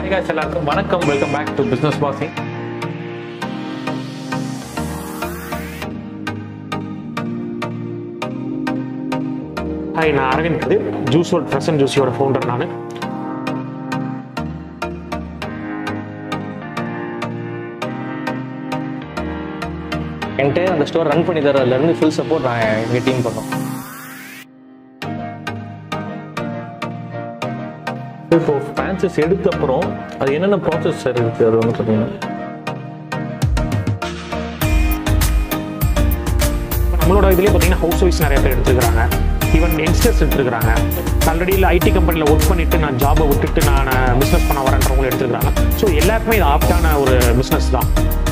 hi guys எல்லாருக்கும் வணக்கம் welcome back to business bossing hi நான் Aravind Kathir juice world freshen ஜூஸியோட ஃபவுண்டர் நான் என்கிட்ட அந்த ஸ்டோர் ரன் பண்ணி தரதுலேருந்து ஃபுல் சப்போர்ட் நான் எங்கள் டீம் பண்ணோம் இப்போ ஃப்ரான்சைஸ் எடுத்த அப்புறம் அது என்னென்ன ப்ராசஸ் சார் இருக்கு அது வந்து பார்த்தீங்கன்னா நம்மளோட இதுலேயே பார்த்தீங்கன்னா ஹவுஸ் ஒய்ஃப்ஸ் நிறைய பேர் எடுத்துக்கிறாங்க ஈவன் யங்ஸ்டர்ஸ் எடுத்துக்கிறாங்க ஆல்ரெடி இல்லை ஐடி கம்பெனியில் ஒர்க் பண்ணிட்டு நான் ஜாபை விட்டுட்டு நான் பிஸ்னஸ் பண்ண வரேன்றவங்களும் எடுத்துக்கிறாங்க ஸோ எல்லாருக்குமே இது ஆப்டான ஒரு பிஸ்னஸ் தான்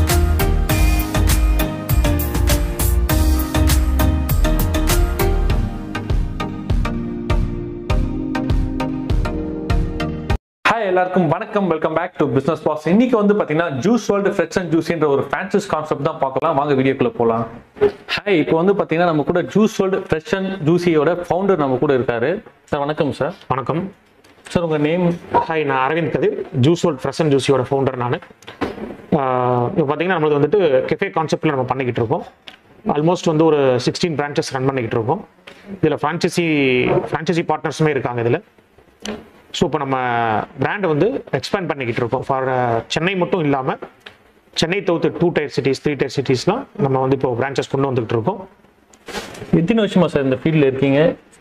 ஹாய் எல்லாருக்கும் வணக்கம் welcome back to business boss இன்னைக்கு வந்து பார்த்தீங்கன்னா ஜூஸ் வேர்ல்டு ஃப்ரெஷ் அண்ட் ஜூஸின்ற ஒரு ஃப்ரான்சைஸ் கான்செப்ட் தான் பார்க்கலாம் வாங்க வீடியோக்குள்ள போகலாம் ஹாய் இப்போ வந்து பார்த்தீங்கன்னா நம்ம கூட ஜூஸ் வேர்ல்டு ஃப்ரெஷ் அண்ட் ஜூஸியோட ஃபவுண்டர் நம்ம கூட இருக்காரு சார் வணக்கம் சார் வணக்கம் சார் உங்கள் நேம் ஹாய் நான் Aravind Kathir juice world freshen ஜூஸியோட ஃபவுண்டர் நான் இப்போ பார்த்தீங்கன்னா நம்மளது வந்துட்டு கெஃபே கான்செப்டில் நம்ம பண்ணிக்கிட்டு இருக்கோம் ஆல்மோஸ்ட் வந்து ஒரு சிக்ஸ்டீன் பிரான்ச்சஸ் ரன் பண்ணிக்கிட்டு இருக்கோம் இதில் ஃப்ரான்ச்சைசி ஃப்ரான்ச்சைசி பார்ட்னர்ஸுமே இருக்காங்க இதில் ஸோ இப்போ நம்ம பிராண்டை வந்து எக்ஸ்பேண்ட் பண்ணிக்கிட்டு இருக்கோம் ஃபார் சென்னை மட்டும் இல்லாமல் சென்னை தவிர்த்து two tier cities three tier சிட்டிஸ்லாம் நம்ம வந்து இப்போ பிரான்ச்சஸ் கொண்டு வந்துகிட்டு இருக்கோம் எத்தனை வருஷமா சார் இந்த ஃபீல்டில் இருக்கீங்க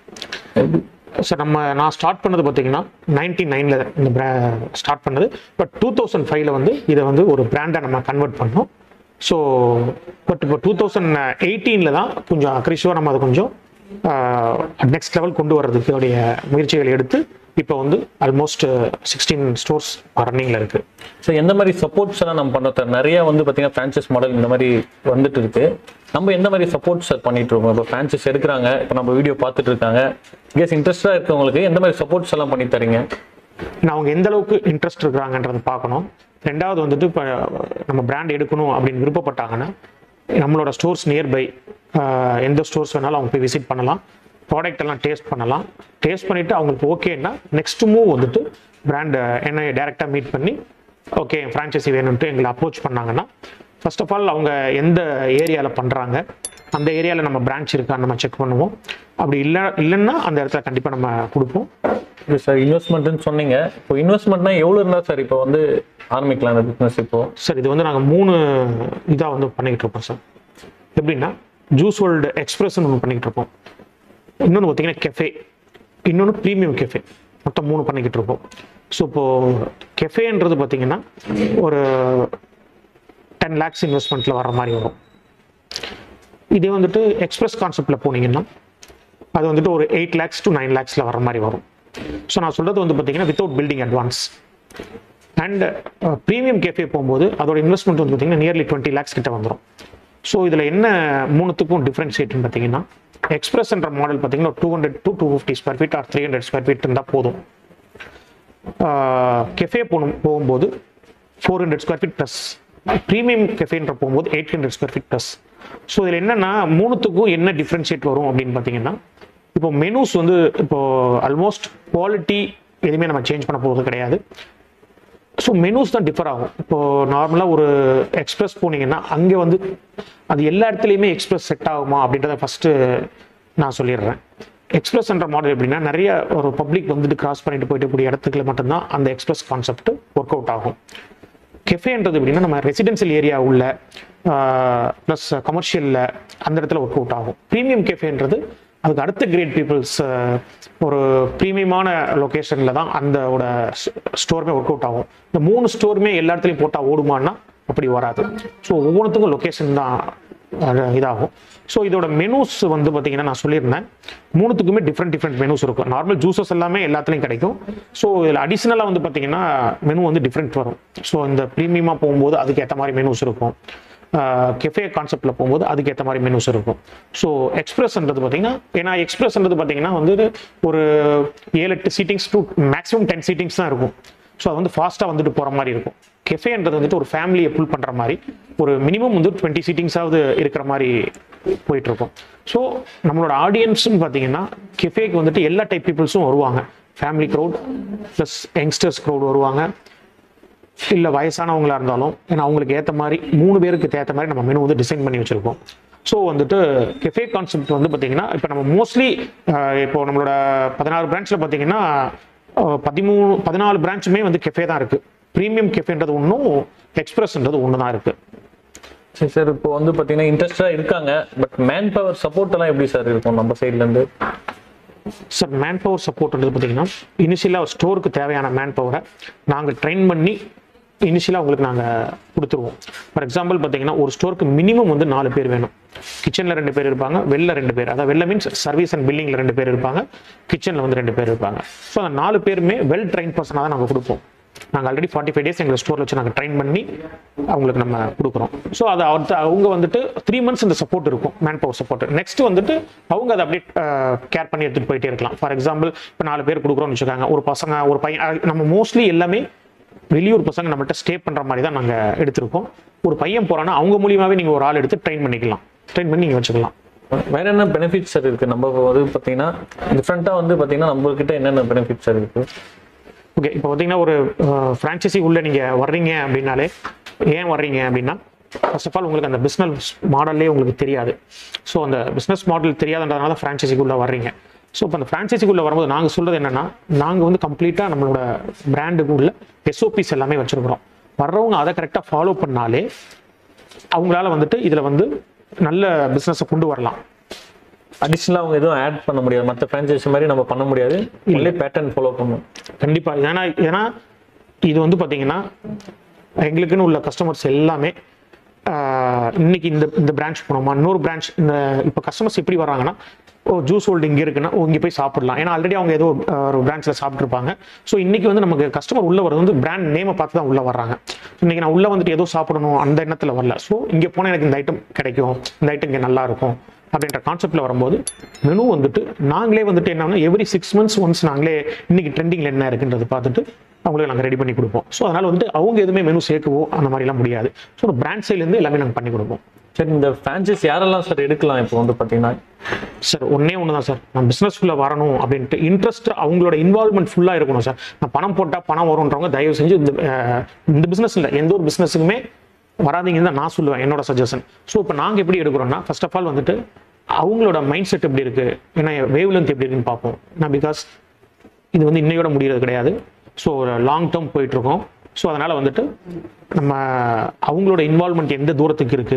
சார் நம்ம நான் ஸ்டார்ட் பண்ணது பார்த்தீங்கன்னா நைன்டி நைனில் இந்த ஸ்டார்ட் பண்ணது பட் டூ தௌசண்ட் ஃபைவ்ல வந்து இதை வந்து ஒரு பிராண்டை நம்ம கன்வெர்ட் பண்ணோம் ஸோ பட் இப்போ டூ தௌசண்ட் எயிட்டீனில் தான் கொஞ்சம் அக்ரிஷிவாக நம்ம அதை கொஞ்சம் நெக்ஸ்ட் லெவல் கொண்டு வர்றதுக்கு உடைய முயற்சிகள் எடுத்து இப்போ வந்து ஆல்மோஸ்ட் சிக்ஸ்டீன் ஸ்டோர்ஸ் ரன்னிங்கில் இருக்குது ஸோ எந்த மாதிரி சப்போர்ட்ஸ் எல்லாம் நம்ம பண்ணுறோம் சார் நிறைய வந்து பார்த்தீங்கன்னா ஃப்ரான்ச்சைஸ் மாடல் இந்த மாதிரி வந்துட்டு இருக்கு நம்ம எந்த மாதிரி சப்போர்ட் சார் பண்ணிட்டு இருக்கோம் இப்போ ஃப்ரான்ச்சைஸ் எடுக்கிறாங்க இப்போ நம்ம வீடியோ பார்த்துட்டு இருக்காங்க கேஸ் இன்ட்ரெஸ்டாக இருக்கவங்களுக்கு எந்த மாதிரி சப்போர்ட்ஸ் எல்லாம் பண்ணி தரீங்க நான் அவங்க எந்த அளவுக்கு இன்ட்ரெஸ்ட் இருக்கிறாங்கன்றதை பார்க்கணும் ரெண்டாவது வந்துட்டு இப்போ நம்ம பிராண்ட் எடுக்கணும் அப்படின்னு விருப்பப்பட்டாங்கன்னா நம்மளோட ஸ்டோர்ஸ் நியர்பை எந்த ஸ்டோர்ஸ் வேணாலும் அவங்க போய் விசிட் பண்ணலாம் ப்ராடக்ட் எல்லாம் டேஸ்ட் பண்ணலாம் டேஸ்ட் பண்ணிவிட்டு அவங்களுக்கு ஓகேன்னா நெக்ஸ்ட் மூவ் வந்துட்டு பிராண்ட் என்ன டேரெக்டாக மீட் பண்ணி ஓகே ஃப்ரான்ச்சைசி வேணும்ட்டு எங்களை அப்ரோச் பண்ணாங்கன்னா ஃபர்ஸ்ட் ஆஃப் ஆல் அவங்க எந்த ஏரியாவில் பண்ணுறாங்க அந்த ஏரியாவில் நம்ம பிரான்ச் இருக்கான்னு நம்ம செக் பண்ணுவோம் அப்படி இல்லை இல்லைன்னா அந்த இடத்துல கண்டிப்பாக நம்ம கொடுப்போம் இது சார் இன்வெஸ்ட்மெண்ட்னு சொன்னீங்க இப்போ இன்வெஸ்ட்மெண்ட்னா எவ்வளோ இருந்தால் சார் இப்போ வந்து ஆரம்பிக்கலாம் அந்த பிஸ்னஸ் இப்போ சார் இது வந்து நாங்கள் மூணு இதாக வந்து பண்ணிக்கிட்டு இருக்கோம் சார் எப்படின்னா ஜூஸ் வேர்ல்டு எக்ஸ்பிரஸ்ன்னு ஒன்று பண்ணிக்கிட்டு இருக்கோம் இன்னொன்று பார்த்தீங்கன்னா கெஃபே இன்னொன்று ப்ரீமியம் கெஃபே மொத்தம் மூணு பண்ணிக்கிட்டு இருக்கோம் ஸோ இப்போது கெஃபேன்றது பார்த்தீங்கன்னா ஒரு டென் லேக்ஸ் இன்வெஸ்ட்மெண்ட்டில் வர மாதிரி வரும் இதே வந்துட்டு எக்ஸ்பிரஸ் கான்செப்டில் போனீங்கன்னா அது வந்துட்டு ஒரு எயிட் லேக்ஸ் டு நைன் லேக்ஸில் வர மாதிரி வரும் ஸோ நான் சொல்கிறது வந்து பார்த்தீங்கன்னா without building advance and premium cafe போகும்போது அதோட இன்வெஸ்ட்மெண்ட் வந்து பார்த்தீங்கன்னா நியர்லி டுவெண்ட்டி லேக்ஸ் கிட்ட வந்துடும் ஸோ இதில் என்ன மூணுத்துக்கும் டிஃப்ரென்ஷியேட்னு பார்த்தீங்கன்னா எக்ஸ்பிரஸ்ன்ற மாடல் பார்த்தீங்கன்னா two hundred to two fifty square feet or three hundred square feet இருந்தால் போதும் கெஃபே போகணும் போகும்போது four hundred square feet plus premium கெஃபேன்ற போகும்போது eight hundred square feet plus so இதில் என்னென்னா மூணுத்துக்கும் என்ன டிஃப்ரென்ஷியேட் வரும் அப்படின்னு பார்த்தீங்கன்னா இப்போ மெனூஸ் வந்து இப்போ ஆல்மோஸ்ட் குவாலிட்டி எதுவுமே நம்ம சேஞ்ச் பண்ண போகிறது கிடையாது ஸோ மெனூஸ் தான் டிஃபர் ஆகும் இப்போ நார்மலாக ஒரு எக்ஸ்பிரஸ் போனீங்கன்னா அங்கே வந்து அது எல்லா இடத்துலையுமே எக்ஸ்பிரஸ் செட் ஆகுமா அப்படின்றத ஃபஸ்ட்டு நான் சொல்லிடுறேன் எக்ஸ்பிரஸ்ன்ற மாடல் எப்படின்னா நிறைய ஒரு பப்ளிக் வந்துட்டு கிராஸ் பண்ணிட்டு போயிட்டு கூடிய இடத்துக்குள்ள மட்டும்தான் அந்த எக்ஸ்பிரஸ் கான்செப்ட் ஒர்க் அவுட் ஆகும் கெஃபேன்றது எப்படின்னா நம்ம ரெசிடென்சியல் ஏரியா உள்ள ப்ளஸ் கமர்ஷியலில் அந்த இடத்துல ஒர்க் அவுட் ஆகும் ப்ரீமியம் கெஃபேன்றது அதுக்கு அடுத்த கிரேட் பீப்புள்ஸ் ஒரு ப்ரீமியமான லொக்கேஷனில் தான் அந்தோட ஸ்டோருமே ஒர்க் அவுட் ஆகும் இந்த மூணு ஸ்டோருமே எல்லா இடத்துலையும் போட்டால் ஓடுமான்னா அப்படி வராது ஸோ ஒவ்வொன்றுத்துக்கும் லொக்கேஷன் தான் அஹ், இதாகும் ஸோ இதோட மெனூஸ் வந்து பார்த்தீங்கன்னா நான் சொல்லியிருந்தேன் மூணுத்துக்குமே டிஃப்ரெண்ட் டிஃப்ரெண்ட் மெனூஸ் இருக்கும் நார்மல் ஜூஸஸ் எல்லாமே எல்லாத்துலேயும் கிடைக்கும் ஸோ இதில் அடிஷ்னலாக வந்து பார்த்தீங்கன்னா மெனு வந்து டிஃப்ரெண்ட் வரும் ஸோ இந்த ப்ரீமியமாக போகும்போது அதுக்கு ஏற்ற மாதிரி மெனூஸ் இருக்கும் கெஃபே கான்செப்டில் போகும்போது அதுக்கு ஏற்ற மாதிரி மெனூஸ் இருக்கும் ஸோ எக்ஸ்பிரஸ்ன்றது பார்த்தீங்கன்னா ஏன்னா எக்ஸ்பிரஸ்ன்றது பார்த்தீங்கன்னா வந்து ஒரு ஏழு எட்டு seatings to maximum ten seatings தான் இருக்கும் ஸோ அது வந்து ஃபாஸ்ட்டாக வந்துட்டு போகிற மாதிரி இருக்கும் கெஃபேன்றது வந்துட்டு ஒரு ஃபேமிலியை புல் பண்ணுற மாதிரி ஒரு மினிமம் வந்து டுவெண்ட்டி சீட்டிங்ஸாவது இருக்கிற மாதிரி போயிட்டு இருக்கும் ஸோ நம்மளோட ஆடியன்ஸ்னு பார்த்தீங்கன்னா கெஃபேக்கு வந்துட்டு எல்லா டைப் பீப்புள்ஸும் வருவாங்க family crowd plus youngsters crowd வருவாங்க இல்லை வயசானவங்களா இருந்தாலும் ஏன்னா அவங்களுக்கு ஏற்ற மாதிரி மூணு பேருக்கு ஏற்ற மாதிரி நம்ம மெனு வந்து டிசைன் பண்ணி வச்சிருக்கோம் ஸோ வந்துட்டு கெஃபே கான்செப்ட் வந்து பார்த்தீங்கன்னா இப்போ நம்ம மோஸ்ட்லி இப்போ நம்மளோட பதினாறு பிரான்ச்சில் பார்த்தீங்கன்னா அஹ், பதிமூணு பதினாலு பிரான்ச்சுமே வந்து கெஃபே தான் இருக்குது ப்ரீமியம் கெஃபேன்றது ஒன்றும் எக்ஸ்பிரஸ்ன்றது ஒன்று தான் இருக்குது சரி சார் இப்போ வந்து பார்த்தீங்கன்னா இன்ட்ரெஸ்டாக இருக்காங்க பட் மேன் பவர் சப்போர்ட் எல்லாம் எப்படி சார் இருக்கும் நம்ம சைட்லேருந்து சார் மேன் பவர் சப்போர்ட்ன்றது பார்த்தீங்கன்னா இனிஷியலாக ஸ்டோருக்கு தேவையான மேன் பவரை நாங்கள் ட்ரெயின் பண்ணி இனிஷியலாக உங்களுக்கு நாங்கள் கொடுத்துருவோம் ஃபார் எக்ஸாம்பிள் பார்த்தீங்கன்னா ஒரு ஸ்டோருக்கு மினிமம் வந்து நாலு பேர் வேணும் கிச்சனில் ரெண்டு பேர் இருப்பாங்க வெளில ரெண்டு பேர் அதாவது வெளில மீன்ஸ் சர்வீஸ் அண்ட் பில்லிங்கில் ரெண்டு பேர் இருப்பாங்க கிச்சனில் வந்து ரெண்டு பேர் இருப்பாங்க ஸோ அந்த நாலு பேருமே வெல் ட்ரெயின் பர்சனாக தான் நாங்கள் கொடுப்போம் நாங்கள் ஆல்ரெடி ஃபார்ட்டி ஃபைவ் டேஸ் எங்கள் ஸ்டோரில் வச்சு நாங்கள் ட்ரெயின் பண்ணி அவங்களுக்கு நம்ம கொடுக்குறோம் ஸோ அது அடுத்து அவங்க வந்துட்டு த்ரீ மந்த்ஸ் இந்த சப்போர்ட் இருக்கும் மேன் பவர் சப்போர்ட் நெக்ஸ்ட் வந்துட்டு அவங்க அதை அப்படியே கேர் பண்ணி எடுத்துகிட்டு போயிட்டே இருக்கலாம் ஃபார் எக்ஸாம்பிள் இப்போ நாலு பேர் கொடுக்குறோம்னு வச்சுக்காங்க ஒரு பசங்க ஒரு பையன் அஹ் நம்ம மோஸ்ட்லி எல்லாமே வெளியூர் பசங்க நம்மள்ட்ட ஸ்டே பண்ணுற மாதிரி தான் நாங்கள் எடுத்திருக்கோம் ஒரு பையன் போகிறான்னா அவங்க மூலியமாகவே நீங்கள் ஒரு ஆள் எடுத்து ட்ரெயின் பண்ணிக்கலாம் ட்ரெயின் பண்ணி நீங்கள் வச்சுக்கலாம் வேற என்ன பெனிஃபிட்ஸ் சார் இருக்கு நம்ம வந்து பார்த்தீங்கன்னா டிஃப்ரெண்ட்டாக வந்து பார்த்தீங்கன்னா நம்மகிட்ட என்னென்ன பெனிஃபிட்ஸ் சார் இருக்கு ஓகே இப்போ பார்த்தீங்கன்னா ஒரு ஃப்ரான்ச்சைசி உள்ள நீங்கள் வர்றீங்க அப்படின்னாலே ஏன் வர்றீங்க அப்படின்னா ஃபர்ஸ்ட் ஆஃப் ஆல் உங்களுக்கு அந்த பிஸ்னஸ் மாடல்லே உங்களுக்கு தெரியாது ஸோ அந்த பிஸ்னஸ் மாடல் தெரியாதுன்றதுனால ஃப்ரான்ச்சைசிக்குள்ளே வர்றீங்க ஸோ இப்போ அந்த ஃப்ரான்ச்சைசிக்குள்ளே வரும்போது நாங்கள் சொல்கிறது என்னென்னா நாங்கள் வந்து கம்ப்ளீட்டாக நம்மளோட பிராண்டுக்கு உள்ள எஸ்ஓபிஸ் எல்லாமே வச்சுருக்குறோம் வர்றவங்க அதை கரெக்டாக ஃபாலோ பண்ணாலே அவங்களால வந்துட்டு இதில் வந்து நல்ல பிஸ்னஸை கொண்டு வரலாம் அடிஷ்னலாக அவங்க எதுவும் ஆட் பண்ண முடியாது மற்ற ஃப்ரான்ச்சைஸ் மாதிரி நம்ம பண்ண முடியாது இல்லை பேட்டர்ன் ஃபாலோ பண்ணணும் கண்டிப்பா ஏன்னா ஏன்னா இது வந்து பாத்தீங்கன்னா எங்களுக்குன்னு உள்ள கஸ்டமர்ஸ் எல்லாமே ஆஹ், இன்னைக்கு இந்த இந்த பிரான்ச் போனோமா இன்னொரு பிரான்ச் இந்த இப்போ கஸ்டமர்ஸ் எப்படி வராங்கன்னா ஓ ஜூஸ் ஹோல்டு இங்கே இருக்குன்னா ஓ இங்கே போய் சாப்பிடலாம் ஏன்னா ஆல்ரெடி அவங்க ஏதோ ஆஹ், ஒரு பிரான்ச்சில் சாப்பிட்ருப்பாங்க ஸோ இன்னைக்கு வந்து நமக்கு கஸ்டமர் உள்ள வரது வந்து பிராண்ட் நேமை பார்த்து தான் உள்ள வர்றாங்க இன்னைக்கு நான் உள்ள வந்துட்டு ஏதோ சாப்பிடணும் அந்த எண்ணத்தில் வரல ஸோ இங்கே போனால் எனக்கு இந்த ஐட்டம் கிடைக்கும் இந்த ஐட்டம் இங்கே நல்லா இருக்கும் அப்படின்ற கான்செப்ட்ல வரும்போது மெனு வந்துட்டு நாங்களே வந்துட்டு என்னன்னா எவ்ரி சிக்ஸ் மந்த்ஸ் ஒன்ஸ் நாங்களே இன்னைக்கு ட்ரெண்டிங்ல என்ன இருக்குன்றது பார்த்துட்டு அவங்களுக்கு நாங்கள் ரெடி பண்ணி கொடுப்போம் ஸோ அதனால வந்துட்டு அவங்க எதுவுமே மெனு சேர்க்கவோ அந்த மாதிரிலாம் முடியாது ஸோ ஒரு பிராண்ட் சைட்லேருந்து எல்லாமே நாங்கள் பண்ணி கொடுப்போம் சரி இந்த ஃப்ரான்ச்சைஸ் யாரெல்லாம் சார் எடுக்கலாம் இப்போ வந்து பார்த்தீங்கன்னா சார் ஒண்ணே ஒன்று தான் சார் நான் பிஸ்னஸ்க்குள்ளே வரணும் அப்படின்ட்டு இன்ட்ரெஸ்ட் அவங்களோட இன்வால்மெண்ட் ஃபுல்லாக இருக்கணும் சார் நான் பணம் போட்டால் பணம் வரும்ன்றவங்க தயவு செஞ்சு இந்த அஹ், இந்த பிஸ்னஸ் இல்லை எந்த ஒரு பிஸ்னஸுக்குமே வராதீங்கன்னு தான் நான் சொல்லுவேன் என்னோட சஜஷன் ஸோ இப்போ நாங்கள் எப்படி எடுக்கிறோம்னா ஃபர்ஸ்ட் ஆஃப் ஆல் வந்துட்டு அவங்களோட மைண்ட் செட் எப்படி இருக்கு ஏன்னா வேவ் லென்த் எப்படி இருக்குன்னு பார்ப்போம் நான் பிகாஸ் இது வந்து இன்னையோட முடியறது கிடையாது ஸோ ஒரு லாங் டேர்ம் போயிட்டு இருக்கோம் ஸோ அதனால வந்துட்டு நம்ம அவங்களோட இன்வால்மெண்ட் எந்த தூரத்துக்கு இருக்கு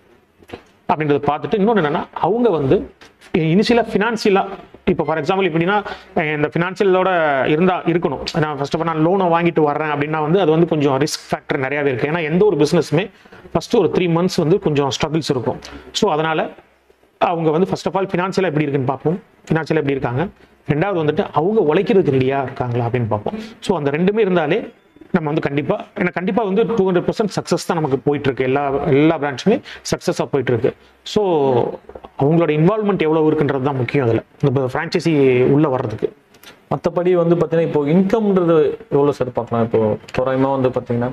அப்படின்றத பார்த்துட்டு இன்னொன்று என்னன்னா அவங்க வந்து இனிஷியலாக ஃபினான்சியலாக இப்போ ஃபார் எக்ஸாம்பிள் எப்படின்னா அஹ் இந்த ஃபினான்ஷியலோட இருந்தா இருக்கணும் நான் ஃபர்ஸ்ட் ஆஃப் ஆல் நான் லோனை வாங்கிட்டு வர்றேன் அப்படின்னா வந்து அது வந்து கொஞ்சம் ரிஸ்க் ஃபேக்டர் நிறையாவே இருக்கு ஏன்னா எந்த ஒரு பிஸ்னஸுமே ஃபர்ஸ்ட் ஒரு த்ரீ மந்த்ஸ் வந்து கொஞ்சம் ஸ்ட்ரகிள்ஸ் இருக்கும் ஸோ அதனால அவங்க வந்து ஃபர்ஸ்ட் ஆஃப் ஆல் ஃபினான்ஷியலாக எப்படி இருக்குன்னு பார்ப்போம் ஃபினான்ஷியலாக எப்படி இருக்காங்க ரெண்டாவது வந்துட்டு அவங்க உழைக்கிறதுக்கு ரெடியாக இருக்காங்களா அப்படின்னு பார்ப்போம் ஸோ அந்த ரெண்டுமே இருந்தாலே நம்ம வந்து கண்டிப்பா ஏன்னா கண்டிப்பா வந்து டூ ஹண்ட்ரட் பர்சன்ட் சக்ஸஸ் தான் நமக்கு போயிட்டு இருக்கு எல்லா எல்லா பிரான்ச்சுமே சக்ஸஸாக போயிட்டு இருக்கு ஸோ அவங்களோட இன்வால்மெண்ட் எவ்வளவு இருக்குன்றது தான் முக்கியம் அதில் இந்த ஃப்ரான்ச்சைசி உள்ள வர்றதுக்கு மற்றபடி வந்து பார்த்தீங்கன்னா இப்போ இன்கம்ன்றது எவ்வளோ சார் பார்க்கலாம் இப்போ தோராயமாக வந்து பார்த்தீங்கன்னா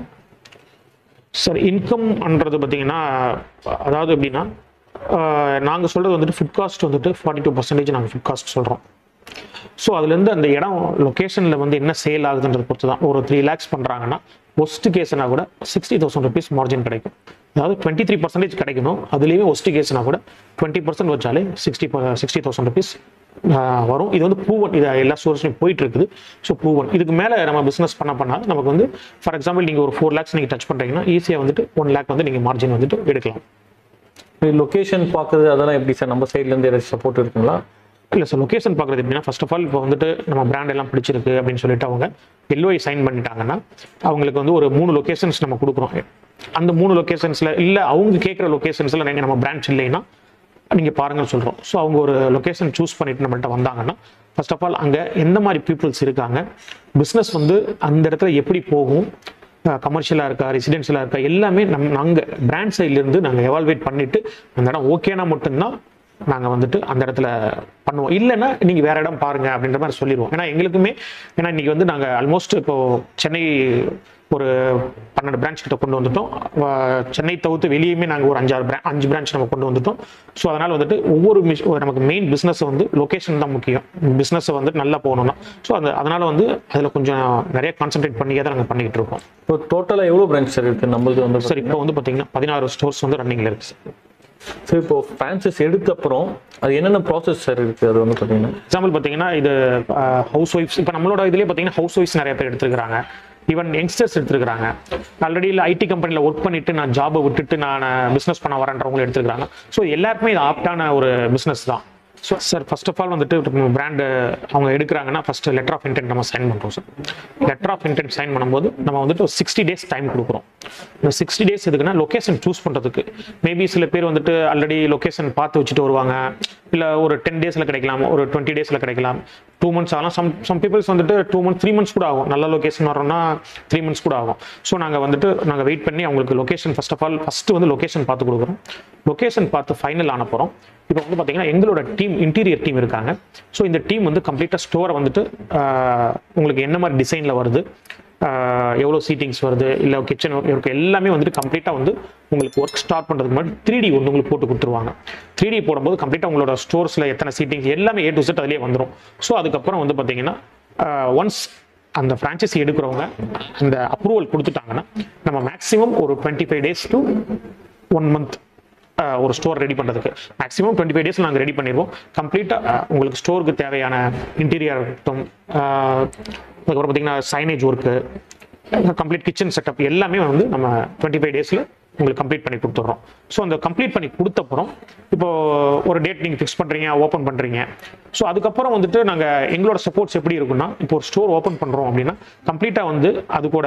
சார் இன்கம்ன்றது பார்த்தீங்கன்னா அதாவது எப்படின்னா நாங்கள் சொல்கிறது வந்துட்டு ஃபுட் காஸ்ட் வந்துட்டு ஃபார்ட்டி டூ பர்சன்டேஜ் நாங்கள் ஃபுட் காஸ்ட் சொல்கிறோம் ஸோ அதுலேருந்து அந்த இடம் லொக்கேஷனில் வந்து என்ன சேல் ஆகுதுன்றது பொறுத்து தான் ஒரு த்ரீ லேக்ஸ் பண்ணுறாங்கன்னா ஒஸ்ட் கேஸ்னா கூட சிக்ஸ்டி தௌசண்ட் ருபீஸ் மார்ஜின் கிடைக்கும் அதாவது டுவெண்ட்டி த்ரீ பர்சன்டேஜ் கிடைக்கணும் அதுலேயுமே ஒஸ்ட் கேஸ்னா கூட டுவெண்ட்டி பர்சன்ட் வச்சாலே சிக்ஸ்டி சிக்ஸ்டி தௌசண்ட் ருபீஸ் வரும் இது வந்து ப்ரூவன் இது எல்லா சோர்ஸ்லையும் போயிட்டு இருக்குது ஸோ ப்ரூவன் இதுக்கு மேலே நம்ம பிஸ்னஸ் பண்ண பண்ணால் நமக்கு வந்து ஃபார் எக்ஸாம்பிள் நீங்கள் ஒரு ஃபோர் லேக்ஸ் நீங்கள் டச் பண்ணுறீங்கன்னா ஈஸியாக வந்துட்டு ஒன் லேக் வந்து நீங்கள் மார்ஜின் வந்துட்டு எடுக்கலாம் லொகேஷன் பார்க்குறது அதெல்லாம் எப்படி சார் நம்ம சைட்லேருந்து ஏதாச்சும் சப்போர்ட் இருக்குங்களா இல்லை சார் லொகேஷன் பார்க்குறது எப்படின்னா ஃபர்ஸ்ட் ஆஃப் ஆல் இப்போ வந்துட்டு நம்ம பிராண்ட் எல்லாம் பிடிச்சிருக்கு அப்படின்னு சொல்லிட்டு அவங்க எல்ஓஐ சைன் பண்ணிட்டாங்கன்னா அவங்களுக்கு வந்து ஒரு மூணு லொகேஷன்ஸ் நம்ம கொடுக்குறோம் அந்த மூணு லொகேஷன்ஸில் இல்லை அவங்க கேட்குற லொகேஷன்ஸில் நீங்கள் நம்ம பிரான்ச் இல்லைன்னா நீங்கள் பாருங்கன்னு சொல்கிறோம் ஸோ அவங்க ஒரு லொகேஷன் சூஸ் பண்ணிட்டு நம்மள்ட்ட வந்தாங்கன்னா ஃபர்ஸ்ட் ஆஃப் ஆல் அங்கே எந்த மாதிரி பீப்புள்ஸ் இருக்காங்க பிஸ்னஸ் வந்து அந்த இடத்துல எப்படி போகும் கமர்ஷியலாக இருக்கா ரெசிடென்ஷியலாக இருக்கா எல்லாமே நம் நாங்கள் பிராண்ட் சைட்லேருந்து நாங்கள் எவால்வேட் பண்ணிட்டு அந்த இடம் ஓகேனா மட்டும்தான் நாங்கள் வந்துட்டு அந்த இடத்துல பண்ணுவோம் இல்லைன்னா நீங்கள் வேற இடம் பாருங்க அப்படின்ற மாதிரி சொல்லிடுவோம் ஏன்னா எங்களுக்குமே ஏன்னா இன்னைக்கு வந்து நாங்கள் ஆல்மோஸ்ட் இப்போ சென்னை ஒரு பன்னெண்டு பிரான்ச் கிட்ட கொண்டு வந்துட்டோம் வ- சென்னை தவிர்த்து வெளியுமே நாங்கள் ஒரு அஞ்சாறு பிரான் அஞ்சு பிரான்ச் நம்ம கொண்டு வந்துட்டோம் ஸோ அதனால் வந்துட்டு ஒவ்வொரு மிஷ் நமக்கு மெயின் பிஸ்னஸ் வந்து லொகேஷன் தான் முக்கியம் பிஸ்னஸை வந்து நல்லா போகணும்னா ஸோ அந்த அதனால் வந்து அதில் கொஞ்சம் நிறைய கான்சென்ட்ரேட் பண்ணியே தான் நாங்கள் பண்ணிக்கிட்டு இருக்கோம் இப்போ டோட்டலாக எவ்வளோ பிரான்ச் சார் இருக்கு நம்மளுக்கு வந்து சார் இப்போ வந்து பார்த்தீங்கன்னா பதினாறு ஸ்டோர்ஸ் வந்து ரன்னிங்கில் இருக்குது சார் சார் இப்போ ஃப்ரான்சைஸ் எடுத்த அப்புறம் அது என்னென்ன ப்ராசஸ் சார் இருக்கு அது வந்து பார்த்தீங்கன்னா எக்ஸாம்பிள் பார்த்தீங்கன்னா இது ஹவுஸ் ஒய்ஃப்ஸ் இப்போ நம்மளோட இதுலேயே பார்த்தீங்கன்னா ஹவுஸ் ஒய்ஃப்ஸ் நிறைய பேர் எடுத்துருக்காங்க ஈவன் யங்ஸ்டர்ஸ் எடுத்துருக்காங்க ஆல்ரெடி இல்லை ஐடி கம்பெனியில் ஒர்க் பண்ணிட்டு நான் ஜாபை விட்டுட்டு நான் பிஸ்னஸ் பண்ண வரேன்றவங்களும் எடுத்துருக்காங்க ஸோ எல்லாருக்குமே இது ஆப்டான ஒரு பிஸ்னஸ் தான் so sir first of all வந்துட்டு பிராண்டு அவங்க எடுக்கிறாங்கன்னா ஃபர்ஸ்ட் லெட்டர் ஆஃப் இன்டென்ட் நம்ம சைன் பண்ணுறோம் sir letter of intent sign பண்ணும்போது நம்ம வந்துட்டு ஒரு சிக்ஸ்டி டேஸ் டைம் கொடுக்குறோம் இந்த சிக்ஸ்டி டேஸ் எதுக்குன்னா லொகேஷன் சூஸ் பண்ணுறதுக்கு மேபி சில பேர் வந்துட்டு ஆல்ரெடி லொகேஷன் பார்த்து வச்சுட்டு வருவாங்க இல்லை ஒரு டென் டேஸில் கிடைக்கலாம் ஒரு டுவெண்ட்டி டேஸில் கிடைக்கலாம் டூ மந்த்ஸ் ஆகலாம் சம் சம் பீப்பிள்ஸ் வந்துட்டு டூ மந்த்ஸ் த்ரீ மந்த்ஸ் கூட ஆகும் நல்ல லொகேஷன் வரோம்னா த்ரீ மந்த்ஸ் கூட ஆகும் ஸோ நாங்கள் வந்துட்டு நாங்கள் வெயிட் பண்ணி அவங்களுக்கு location first of all first வந்து லொகேஷன் பார்த்து கொடுக்குறோம் லொகேஷன் பார்த்து ஃபைனல் ஆன போகிறோம் இப்போ வந்து பார்த்தீங்கன்னா எங்களோட டீம் இன்டீரியர் டீம் இருக்காங்க ஸோ இந்த டீம் வந்து கம்ப்ளீட்டாக ஸ்டோரை வந்துட்டு ஆஹ், உங்களுக்கு என்ன மாதிரி டிசைனில் வருது ஆஹ், எவ்வளோ சீட்டிங்ஸ் வருது இல்லை கிச்சன் இருக்கு எல்லாமே வந்துட்டு கம்ப்ளீட்டாக வந்து உங்களுக்கு ஒர்க் ஸ்டார்ட் பண்ணுறதுக்கு முன்னாடி த்ரீ டி ஒன்று உங்களுக்கு போட்டு கொடுத்துருவாங்க த்ரீ டி போடும்போது கம்ப்ளீட்டாக உங்களோட ஸ்டோர்ஸில் எத்தனை சீட்டிங்ஸ் எல்லாமே ஏ டு செட் அதிலே வந்துடும் ஸோ அதுக்கப்புறம் வந்து பார்த்தீங்கன்னா ஒன்ஸ் அந்த ஃப்ரான்ச்சைசி எடுக்கிறவங்க அந்த அப்ரூவல் கொடுத்துட்டாங்கன்னா நம்ம மேக்ஸிமம் ஒரு twenty five days to one month ஒரு ஸ்டோர் ரெடி பண்ணுறதுக்கு மேக்ஸிமம் டுவெண்ட்டி ஃபைவ் டேஸ் நாங்கள் ரெடி பண்ணிடுவோம் கம்ப்ளீட்டாக உங்களுக்கு ஸ்டோருக்கு தேவையான இன்டீரியர் இருக்கட்டும் ஆஹ், அதுக்கப்புறம் பார்த்தீங்கன்னா signage work complete kitchen setup எல்லாமே வந்து நம்ம டுவெண்ட்டி ஃபைவ் டேஸில் உங்களுக்கு கம்ப்ளீட் பண்ணி கொடுத்துட்றோம் ஸோ அந்த கம்ப்ளீட் பண்ணி கொடுத்தப்புறம் இப்போ ஒரு டேட் நீங்கள் ஃபிக்ஸ் பண்ணுறீங்க ஓப்பன் பண்ணுறீங்க ஸோ அதுக்கப்புறம் வந்துட்டு நாங்கள் எங்களோட சப்போர்ட்ஸ் எப்படி இருக்குன்னா இப்போ ஒரு ஸ்டோர் ஓப்பன் பண்ணுறோம் அப்படின்னா கம்ப்ளீட்டாக வந்து அது கூட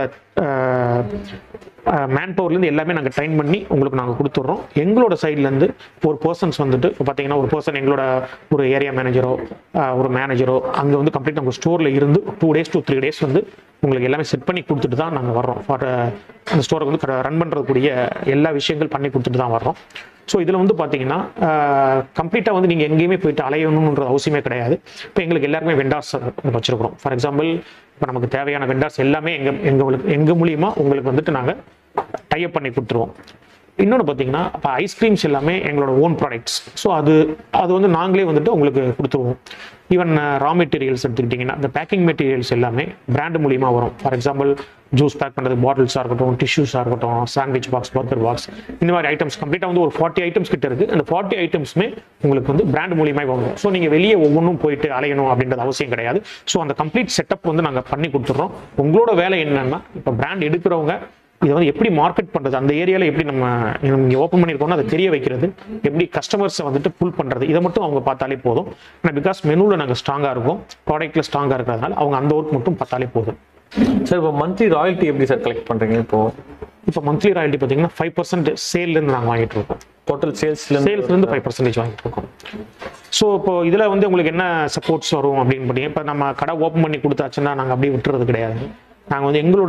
மேன் பவர்லேருந்து எல்லாமே நாங்கள் ட்ரைன் பண்ணி உங்களுக்கு நாங்கள் கொடுத்துட்றோம் எங்களோட சைட்லேருந்து ஒரு பர்சன்ஸ் வந்துட்டு இப்போ பார்த்தீங்கன்னா ஒரு பர்சன் எங்களோட ஒரு ஏரியா மேனேஜரோ ஒரு மேனேஜரோ அங்கே வந்து கம்ப்ளீட் உங்கள் ஸ்டோரில் இருந்து two days two three days வந்து உங்களுக்கு எல்லாமே செட் பண்ணி கொடுத்துட்டு தான் நாங்கள் வர்றோம் ஃபார் அந்த ஸ்டோரை வந்து ரன் பண்ணுறதுக்கூடிய எல்லா விஷயங்கள் பண்ணி கொடுத்துட்டு தான் வர்றோம் ஸோ இதில் வந்து பார்த்தீங்கன்னா கம்ப்ளீட்டாக வந்து நீங்கள் எங்கேயுமே போயிட்டு அலையணுன்ற அவசியமே கிடையாது இப்போ எங்களுக்கு எல்லாருமே வெண்டார்ஸ் வச்சிருக்கிறோம் ஃபார் எக்ஸாம்பிள் இப்போ நமக்கு தேவையான வெண்டார்ஸ் எல்லாமே எங்கள் எங்களுக்கு எங்கள் மூலியமா உங்களுக்கு வந்துட்டு நாங்கள் டைப் பண்ணி கொடுத்துருவோம் இன்னொன்று பார்த்தீங்கன்னா இப்போ ஐஸ்கிரீம்ஸ் எல்லாமே எங்களோட ஓன் ப்ராடக்ட்ஸ் ஸோ அது அது வந்து நாங்களே வந்துட்டு உங்களுக்கு கொடுத்துருவோம் ஈவன் ரா மெட்டீரியல்ஸ் எடுத்துக்கிட்டிங்கன்னா இந்த பேக்கிங் மெட்டீரியல்ஸ் எல்லாமே பிராண்ட் மூலியமாக வரும் ஃபார் எக்ஸாம்பிள் ஜூஸ் பேக் பண்ணுறது பாட்டில்ஸாக இருக்கட்டும் டிஷ்யூஸாக இருக்கட்டும் சாண்ட்விச் பாக்ஸ் பர்கர் பாக்ஸ் இந்த மாதிரி ஐட்டம்ஸ் கம்ப்ளீட்டாக வந்து ஒரு ஃபார்ட்டி ஐட்டம்ஸ் கிட்ட இருக்குது அந்த ஃபார்ட்டி ஐட்டம்ஸுமே உங்களுக்கு வந்து பிராண்ட் மூலியமாக வரும் ஸோ நீங்கள் வெளியே ஒவ்வொன்றும் போயிட்டு அலையணும் அப்படின்றது அவசியம் கிடையாது ஸோ அந்த கம்ப்ளீட் செட்டப் வந்து நாங்கள் பண்ணி கொடுத்துட்றோம் உங்களோட வேலை என்னன்னா இப்போ பிராண்ட் எடுக்கிறவங்க இதை வந்து எப்படி மார்க்கெட் பண்றது அந்த ஏரியால எப்படி நம்ம இங்கே ஓப்பன் பண்ணியிருக்கோம்னா அதை தெரிய வைக்கிறது எப்படி கஸ்டமர்ஸை வந்துட்டு புல் பண்றது இதை மட்டும் அவங்க பார்த்தாலே போதும் பிகாஸ் மெனுவில் நாங்கள் ஸ்ட்ராங்காக இருக்கும் ப்ராடக்ட்ல ஸ்ட்ராங்காக இருக்கிறதுனால அவங்க அந்த ஒர்க் மட்டும் பார்த்தாலே போதும் சார் இப்போ மந்த்லி ராயல்ட்டி எப்படி சார் கலெக்ட் பண்றீங்க இப்போ இப்போ மந்த்லி ராயல்ட்டி பார்த்தீங்கன்னா ஃபைவ் பர்சன்ட் சேல்லேருந்து நாங்கள் வாங்கிட்டு இருக்கோம் டோட்டல் சேல்ஸ்ல சேல்ஸ்லேருந்து ஃபைவ் பர்சன்டேஜ் வாங்கிட்டு இருக்கோம் ஸோ இப்போ இதில் வந்து உங்களுக்கு என்ன சப்போர்ட்ஸ் வரும் அப்படின்னு பார்த்தீங்கன்னா இப்போ நம்ம கடை ஓப்பன் பண்ணி கொடுத்தாச்சுன்னா நாங்கள் அப்படியே விட்டுறது கிடையாது நாங்கள் வந்து எங்களோட